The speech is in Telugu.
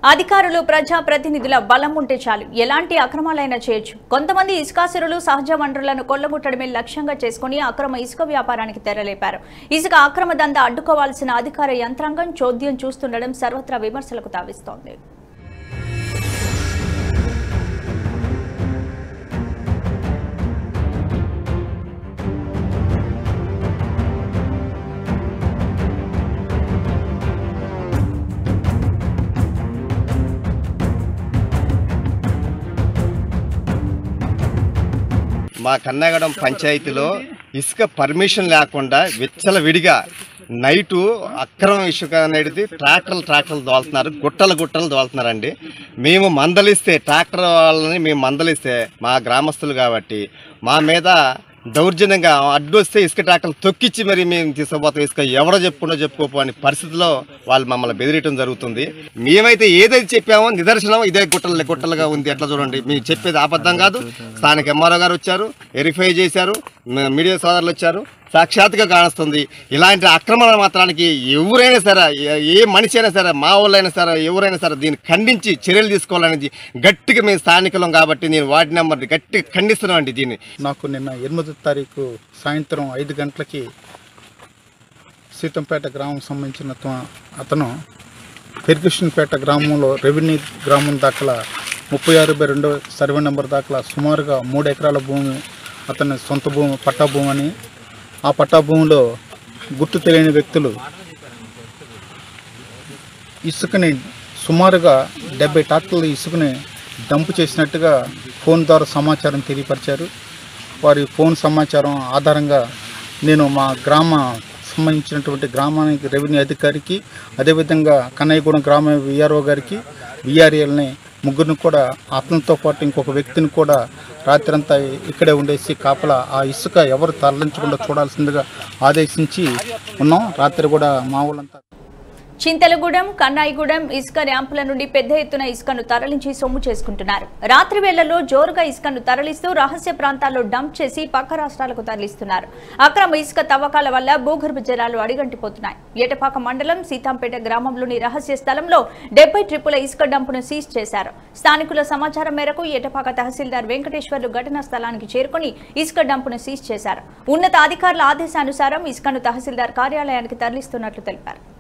అధికారులు ప్రజా ప్రతినిధుల బలం ఉంటే చాలు ఎలాంటి అక్రమాలైనా చేయొచ్చు కొంతమంది ఇసుకాసురులు సహజ వనరులను కొల్లగొట్టడమే లక్ష్యంగా చేసుకుని అక్రమ ఇసుక వ్యాపారానికి తెరలేపారు ఇసుక అక్రమ దందా అడ్డుకోవాల్సిన అధికార యంత్రాంగం చోద్యం చూస్తుండడం సర్వత్రా విమర్శలకు తావిస్తోంది మా కన్నగడం పంచాయతీలో ఇసుక పర్మిషన్ లేకుండా విచ్చల విడిగా నైటు అక్రమ ఇసుక అనేది ట్రాక్టర్లు ట్రాక్టర్లు దోలుతున్నారు గుట్టలు గుట్టలు దోలుతున్నారండి మేము మందలిస్తే ట్రాక్టర్ వాళ్ళని మేము మందలిస్తే మా గ్రామస్తులు కాబట్టి మా మీద దౌర్జన్యంగా అడ్డు వస్తే ఇసుక ట్రాక్టర్లు తొక్కిచ్చి మరి మేము తీసుకుపోతాం ఇసుక ఎవడో చెప్పుకుంటో చెప్పుకోపో అనే పరిస్థితిలో వాళ్ళు మమ్మల్ని బెదిరియటం జరుగుతుంది మేమైతే ఏదైతే చెప్పామో నిదర్శనం ఇదే గుట్టలు గుట్టలుగా ఉంది ఎట్లా చూడండి మేము చెప్పేది అబద్ధం కాదు స్థానిక ఎంఆర్ఓ గారు వచ్చారు వెరిఫై చేశారు మ- మీడియా సోదరులు వచ్చారు సాక్షాత్గా కాణిస్తుంది ఇలాంటి అక్రమాల మాత్రానికి ఎవరైనా సరే ఏ- ఏ మనిషి అయినా సరే మా వాళ్ళైనా సరే ఎవరైనా సరే దీన్ని ఖండించి చర్యలు తీసుకోవాలనేది గట్టిగా మేము స్థానికులం కాబట్టి నేను వార్డు నెంబర్ గట్టిగా ఖండిస్తున్నాం అండి దీన్ని నాకు నిన్న ఎనిమిదో తారీఖు సాయంత్రం ఐదు గంటలకి సీతంపేట గ్రామం సంబంధించిన త- అతను పెర్గుషన్పేట గ్రామంలో రెవెన్యూ గ్రామం దాఖల ముప్పై ఆరు బై రెండో సర్వే నెంబర్ దాఖల సుమారుగా మూడు ఎకరాల భూమి అతని సొంత భూమి పట్టా భూమి అని ఆ పట్టా భూమిలో గుర్తు తెలియని వ్యక్తులు ఇసుకని సుమారుగా డెబ్బై ట్రాక్టర్ల ఇసుకని డంపు చేసినట్టుగా ఫోన్ ద్వారా సమాచారం తెలియపరిచారు వారి ఫోన్ సమాచారం ఆధారంగా నేను మా గ్రామ సంబంధించినటువంటి గ్రామానికి రెవెన్యూ అధికారికి అదేవిధంగా కన్నయ్యగూడెం గ్రామ విఆర్ఓ గారికి విఆర్ఏల్ని ముగ్గురిని కూడా అతనితో పాటు ఇంకొక వ్యక్తిని కూడా రాత్రంతా ఇక్కడే ఉండేసి కాపలా ఆ ఇసుక ఎవరు తరలించకుండా చూడాల్సిందిగా ఆదేశించి ఉన్నాం రాత్రి కూడా మా వాళ్ళంతా చింతలగూడెం కన్నాయిగూడెం ఇసుక ర్యాంపుల నుండి పెద్ద ఎత్తున ఇసుకను తరలించి సొమ్ము చేసుకుంటున్నారు రాత్రి వేళల్లో జోరుగా ఇసుకను తరలిస్తూ రహస్య ప్రాంతాల్లో డంప్ చేసి పక్క రాష్ట్రాలకు తరలిస్తున్నారు అక్రమ ఇసుక తవ్వకాల వల్ల భూగర్భ జలాలు అడిగంటిపోతున్నాయి ఏటపాక మండలం సీతాంపేట గ్రామంలోని రహస్య స్థలంలో డెబ్బై ట్రిప్పుల ఇసుక డంపును సీజ్ చేశారు స్థానికుల సమాచారం మేరకు ఏటపాక తహసీల్దార్ వెంకటేశ్వర్లు ఘటనా స్థలానికి చేరుకుని ఇసుక డంపును సీజ్ చేశారు ఉన్నత అధికారుల ఆదేశానుసారం ఇసుకను తహసీల్దార్ కార్యాలయానికి తరలిస్తున్నట్లు తెలిపారు